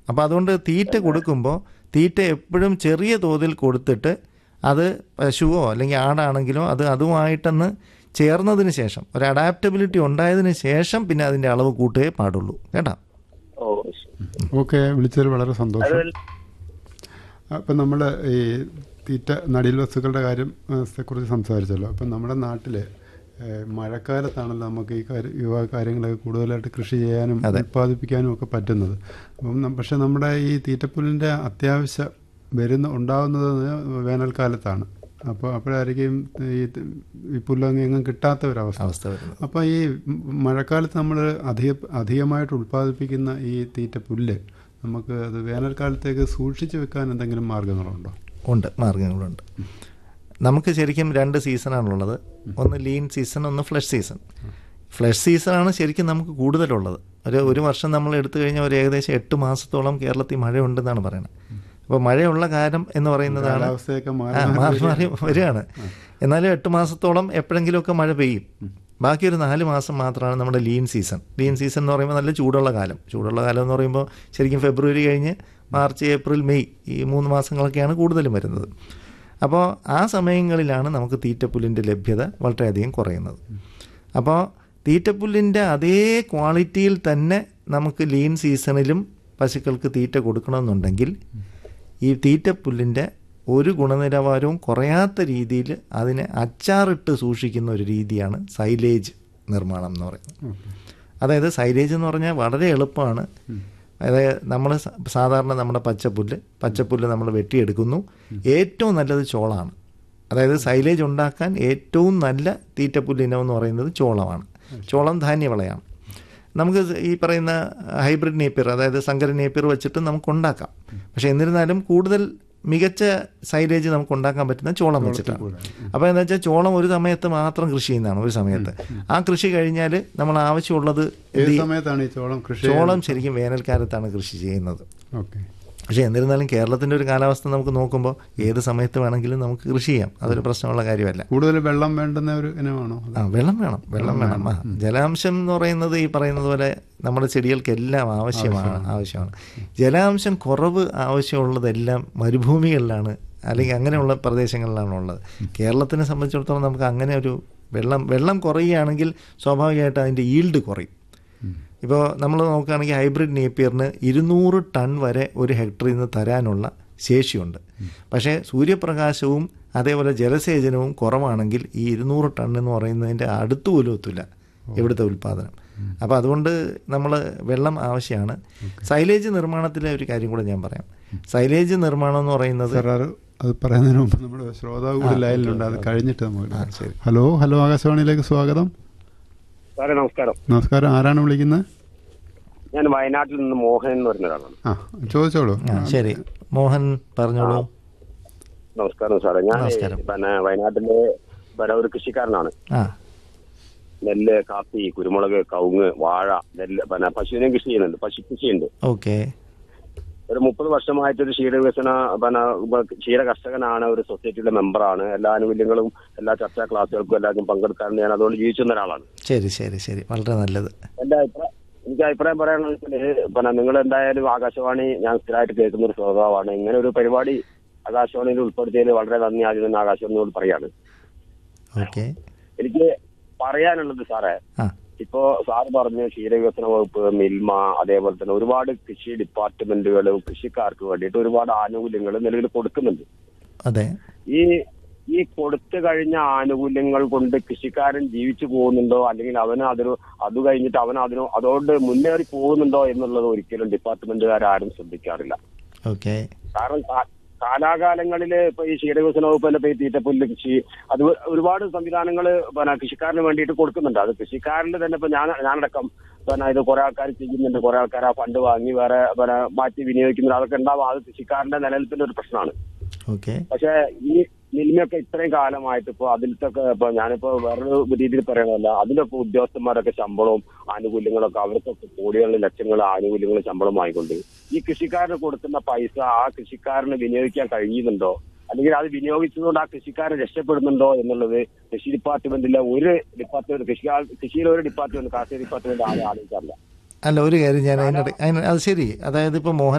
അപ്പോൾ അതുകൊണ്ട് തീറ്റ കൊടുക്കുമ്പോൾ തീറ്റ എപ്പോഴും ചെറിയ തോതിൽ കൊടുത്തിട്ട് അത് പശുവോ അല്ലെങ്കിൽ ആടാണെങ്കിലോ അത് അതുമായിട്ടൊന്ന് ചേർന്നതിന് ശേഷം ഒരു അഡാപ്റ്റബിലിറ്റി ഉണ്ടായതിന് ശേഷം പിന്നെ അതിൻ്റെ അളവ് കൂട്ടുകയേ പാടുള്ളൂ കേട്ടോ ഓ ഓക്കെ വിളിച്ചതിൽ വളരെ സന്തോഷം അത് അപ്പം നമ്മൾ ഈ തീറ്റ നടീൽ വസ്തുക്കളുടെ കാര്യം ആ, കുറിച്ച് സംസാരിച്ചല്ലോ അപ്പം നമ്മുടെ നാട്ടിൽ മഴക്കാലത്താണല്ലോ നമുക്ക് ഈ കാര്യം ഈ വക കാര്യങ്ങളൊക്കെ കൂടുതലായിട്ട് കൃഷി ചെയ്യാനും ഉൽപ്പാദിപ്പിക്കാനും ഒക്കെ പറ്റുന്നത് അപ്പം നം- പക്ഷെ നമ്മുടെ ഈ തീറ്റപ്പുല്ലിൻ്റെ അത്യാവശ്യം വരുന്ന ഉണ്ടാകുന്നത് വേനൽക്കാലത്താണ് അപ്പോൾ അപ്പോഴായിരിക്കും ഈ ഈ പുല്ലങ്ങ് എങ്ങും കിട്ടാത്ത ഒരവസ്ഥ അവസ്ഥ വരുന്നത് അപ്പോൾ ഈ മ- മഴക്കാലത്ത് നമ്മൾ അധിക അധികമായിട്ട് ഉൽപ്പാദിപ്പിക്കുന്ന ഈ തീറ്റ പുല്ല് നമുക്ക് അത് വേനൽക്കാലത്തേക്ക് സൂക്ഷിച്ചു വെക്കാൻ എന്തെങ്കിലും മാർഗങ്ങളുണ്ടോ ഉണ്ട് മാർഗങ്ങളുണ്ട് നമുക്ക് ശരിക്കും രണ്ട് സീസണാണുള്ളത് ഒന്ന് ലീൻ സീസൺ ഒന്ന് ഫ്ലഷ് സീസൺ ഫ്ലഷ് സീസണാണ് ശരിക്കും നമുക്ക് കൂടുതലുള്ളത് ഒരു ഒരു വർഷം നമ്മൾ എടുത്തു കഴിഞ്ഞാൽ ഒരു ഏകദേശം എട്ട് മാസത്തോളം കേരളത്തിൽ മഴയുണ്ടെന്നാണ് പറയുന്നത് അപ്പോൾ മഴയുള്ള കാലം എന്ന് പറയുന്നതാണ് കാലാവസ്ഥയൊക്കെ മാറി ആ, മാറി മാറി വരികയാണ് എന്നാലും എട്ട് മാസത്തോളം എപ്പോഴെങ്കിലുമൊക്കെ മഴ പെയ്യും ബാക്കി ഒരു നാല് മാസം മാത്രമാണ് നമ്മുടെ ലീൻ സീസൺ ലീൻ സീസൺ എന്ന് പറയുമ്പോൾ നല്ല ചൂടുള്ള കാലം ചൂടുള്ള കാലം എന്ന് പറയുമ്പോൾ ശരിക്കും ഫെബ്രുവരി കഴിഞ്ഞ് മാർച്ച് ഏപ്രിൽ മെയ് ഈ മൂന്ന് മാസങ്ങളൊക്കെയാണ് കൂടുതലും വരുന്നത് അപ്പോൾ ആ സമയങ്ങളിലാണ് നമുക്ക് തീറ്റപ്പുല്ലിൻ്റെ ലഭ്യത വളരെയധികം കുറയുന്നത് അപ്പോൾ തീറ്റപ്പുല്ലിൻ്റെ അതേ ക്വാളിറ്റിയിൽ തന്നെ നമുക്ക് ലീൻ സീസണിലും പശുക്കൾക്ക് തീറ്റ കൊടുക്കണമെന്നുണ്ടെങ്കിൽ ഈ തീറ്റപ്പുല്ലിൻ്റെ ഒരു ഗുണനിലവാരവും കുറയാത്ത രീതിയിൽ അതിനെ അച്ചാറിട്ട് സൂക്ഷിക്കുന്ന ഒരു രീതിയാണ് സൈലേജ് നിർമ്മാണം എന്ന് പറയുന്നത് അതായത് സൈലേജ് എന്ന് പറഞ്ഞാൽ വളരെ എളുപ്പമാണ് അതായത് നമ്മൾ സാധാരണ നമ്മുടെ പച്ചപ്പുല്ല് പച്ചപ്പുല്ല് നമ്മൾ വെട്ടിയെടുക്കുന്നു ഏറ്റവും നല്ലത് ചോളമാണ് അതായത് സൈലേജ് ഉണ്ടാക്കാൻ ഏറ്റവും നല്ല തീറ്റപ്പുല്ല് ഇനം എന്ന് പറയുന്നത് ചോളമാണ് ചോളം ധാന്യവിളയാണ് നമുക്ക് ഈ പറയുന്ന ഹൈബ്രിഡ് നേപ്പിയർ അതായത് സങ്കര നേപ്പിയർ വെച്ചിട്ട് നമുക്ക് ഉണ്ടാക്കാം പക്ഷേ എന്നിരുന്നാലും കൂടുതൽ മികച്ച സൈലേജ് നമുക്ക് ഉണ്ടാക്കാൻ പറ്റുന്ന ചോളം വെച്ചിട്ടാണ് അപ്പോൾ എന്താ വെച്ചാൽ ചോളം ഒരു സമയത്ത് മാത്രം കൃഷി ചെയ്യുന്നതാണ് ഒരു സമയത്ത് ആ കൃഷി കഴിഞ്ഞാൽ നമ്മൾ ആവശ്യമുള്ളത് ഏത് സമയത്താണ് ഈ ചോളം കൃഷി ചോളം ശരിക്കും വേനൽക്കാലത്താണ് കൃഷി ചെയ്യുന്നത് ഓക്കെ പക്ഷേ എന്നിരുന്നാലും കേരളത്തിൻ്റെ ഒരു കാലാവസ്ഥ നമുക്ക് നോക്കുമ്പോൾ ഏത് സമയത്ത് വേണമെങ്കിലും നമുക്ക് കൃഷി ചെയ്യാം അതൊരു പ്രശ്നമുള്ള കാര്യമല്ല കൂടുതൽ വെള്ളം വേണ്ടുന്ന ഒരു ഇനമാണോ അത്? ആ വെള്ളം വേണം വെള്ളം വേണം ആ ജലാംശം എന്ന് പറയുന്നത് ഈ പറയുന്നത് പോലെ നമ്മുടെ ചെടികൾക്കെല്ലാം ആവശ്യമാണ് ആവശ്യമാണ് ജലാംശം കുറവ് ആവശ്യമുള്ളതെല്ലാം മരുഭൂമികളിലാണ് അല്ലെങ്കിൽ അങ്ങനെയുള്ള പ്രദേശങ്ങളിലാണ് ഉള്ളത് കേരളത്തിനെ സംബന്ധിച്ചിടത്തോളം നമുക്ക് അങ്ങനെ ഒരു വെള്ളം വെള്ളം കുറയുകയാണെങ്കിൽ സ്വാഭാവികമായിട്ട് അതിൻ്റെ ഈൽഡ് കുറയും ഇപ്പോൾ നമ്മൾ നോക്കുകയാണെങ്കിൽ ഹൈബ്രിഡ് നേപ്പിയറിന് ഇരുന്നൂറ് ടൺ വരെ ഒരു ഹെക്ടറിൽ നിന്ന് തരാനുള്ള ശേഷിയുണ്ട് പക്ഷേ സൂര്യപ്രകാശവും അതേപോലെ ജലസേചനവും കുറവാണെങ്കിൽ ഈ ഇരുന്നൂറ് ടൺ എന്ന് പറയുന്നതിൻ്റെ അടുത്ത് പോലും എത്തില്ല ഇവിടുത്തെ ഉൽപ്പാദനം അപ്പോൾ അതുകൊണ്ട് നമ്മൾ വെള്ളം ആവശ്യമാണ് സൈലേജ് നിർമ്മാണത്തിലെ ഒരു കാര്യം കൂടെ ഞാൻ പറയാം സൈലേജ് നിർമ്മാണം എന്ന് പറയുന്നത് സാർ അത് അത് പറയുന്നതിന് മുമ്പ് നമ്മുടെ ശ്രോതാവ് കൂടി ലൈനിലുണ്ട് അത് കഴിഞ്ഞിട്ട് ആ, നമുക്ക് ശരി. ഹലോ ഹലോ ആകാശവാണിയിലേക്ക് സ്വാഗതം സാറേ നമസ്കാരം നമസ്കാരം ആരാണ് വിളിക്കുന്നത് ഞാൻ വയനാട്ടിൽ നിന്ന് മോഹൻ എന്ന് പറഞ്ഞ ഒരാളാണ് ആ ചോദിച്ചോളൂ ആ ശരി മോഹൻ പറഞ്ഞോളൂ നമസ്കാരം സാറേ ഞാൻ നമസ്കാരം. പിന്നെ വയനാട്ടിലെ പിന്നെ ഒരു കൃഷിക്കാരനാണ് ആ നെല്ല് കാപ്പി കുരുമുളക് കവുങ്ങ് വാഴ നെല്ല് പിന്നെ പശുവിനെയും കൃഷി ചെയ്യുന്നുണ്ട് പശു കൃഷിയുണ്ട് ഓക്കെ ഒരു മുപ്പത് വർഷമായിട്ട് ഒരു ക്ഷീര വികസന പിന്നെ ഉപ- ക്ഷീര കർഷകനാണ് ഒരു സൊസൈറ്റിയുടെ മെമ്പറാണ് എല്ലാ ആനുകൂല്യങ്ങളും എല്ലാ ചർച്ചാ ക്ലാസ്സുകൾക്കും എല്ലാവർക്കും പങ്കെടുക്കാൻ ഞാൻ അതുകൊണ്ട് ജീവിച്ചിരുന്ന ഒരാളാണ് ശരി ശരി ശരി വളരെ നല്ലത് എന്റെ അഭിപ്രായം എനിക്ക് അഭിപ്രായം പറയാനുള്ളത് വെച്ചാല് പിന്നെ നിങ്ങൾ എന്തായാലും ആകാശവാണി ഞാൻ സ്ഥിരമായിട്ട് കേൾക്കുന്ന ഒരു ശ്രോതാവാണ് ഇങ്ങനെ ഒരു പരിപാടി ആകാശവാണിയിൽ ഉൾപ്പെടുത്തിയതിൽ വളരെ നന്ദി ആദ്യം തന്നെ ആകാശവാണിയോട് പറയാണ് ഓക്കെ എനിക്ക് പറയാനുള്ളത് സാറേ ആ ഇപ്പോ സാറ് പറഞ്ഞു ക്ഷീരവികസന വകുപ്പ് മിൽമ അതേപോലെ തന്നെ ഒരുപാട് കൃഷി ഡിപ്പാർട്ട്മെന്റുകളും കൃഷിക്കാർക്ക് വേണ്ടിയിട്ട് ഒരുപാട് ആനുകൂല്യങ്ങൾ നിലവിൽ കൊടുക്കുന്നുണ്ട് അതെ ഈ ഈ കൊടുത്തു കഴിഞ്ഞ ആനുകൂല്യങ്ങൾ കൊണ്ട് കൃഷിക്കാരൻ ജീവിച്ചു പോകുന്നുണ്ടോ അല്ലെങ്കിൽ അവന് അതൊരു അത് കഴിഞ്ഞിട്ട് അവൻ അതിനോ അതോട് മുന്നേറി പോകുന്നുണ്ടോ എന്നുള്ളത് ഒരിക്കലും ഡിപ്പാർട്ട്മെന്റുകാരും ശ്രദ്ധിക്കാറില്ല ഓക്കെ കാരണം കാ- കാലാകാലങ്ങളിൽ ഇപ്പൊ ഈ ക്ഷീരവികസന വകുപ്പ് തന്നെ ഇപ്പൊ ഈ തീറ്റപ്പുല്ല് കൃഷി അത് ഒരുപാട് സംവിധാനങ്ങൾ പിന്നെ കൃഷിക്കാരന് വേണ്ടിയിട്ട് കൊടുക്കുന്നുണ്ട് അത് കൃഷിക്കാരന്റെ തന്നെ ഇപ്പൊ ഞാൻ ഞാനടക്കം പിന്നെ ഇത് കുറെ ആൾക്കാർ ചെയ്യുന്നുണ്ട് കുറെ ആൾക്കാർ ആ ഫണ്ട് വാങ്ങി വേറെ പിന്നെ മാറ്റി വിനിയോഗിക്കുന്നുണ്ട് അതൊക്കെ ഉണ്ടാവും അത് കൃഷിക്കാരന്റെ നിലനിൽപ്പിന്റെ ഒരു പ്രശ്നമാണ് ഓക്കെ പക്ഷെ ഈ മിൽമയൊക്കെ ഇത്രയും കാലമായിട്ട് ഇപ്പൊ അതിലത്തെ ഇപ്പൊ ഞാനിപ്പോ വേറൊരു രീതിയിൽ പറയണമല്ല അതിലൊക്കെ ഉദ്യോഗസ്ഥന്മാരൊക്കെ ശമ്പളവും ആനുകൂല്യങ്ങളൊക്കെ അവർക്കൊക്കെ കോടികളിൽ ലക്ഷങ്ങൾ ആനുകൂല്യങ്ങളും ശമ്പളം വാങ്ങിക്കൊണ്ട് ഈ കൃഷിക്കാരന് കൊടുക്കുന്ന പൈസ ആ കൃഷിക്കാരന് വിനിയോഗിക്കാൻ കഴിയുന്നുണ്ടോ അല്ലെങ്കിൽ അത് വിനിയോഗിച്ചതുകൊണ്ട് ആ കൃഷിക്കാരൻ രക്ഷപ്പെടുന്നുണ്ടോ എന്നുള്ളത് കൃഷി ഡിപ്പാർട്ട്മെന്റിലെ ഒരു ഡിപ്പാർട്ട്മെന്റ് കൃഷി കൃഷിയിലെ ഒരു ഡിപ്പാർട്ട്മെന്റ് കാർഷിക ഡിപ്പാർട്ട്മെന്റ് ആരും ആലോചിക്കാറില്ല അല്ല ഒരു കാര്യം ഞാൻ അതിനിടെ അതിന് അത് ശരി അതായത് ഇപ്പോൾ മോഹൻ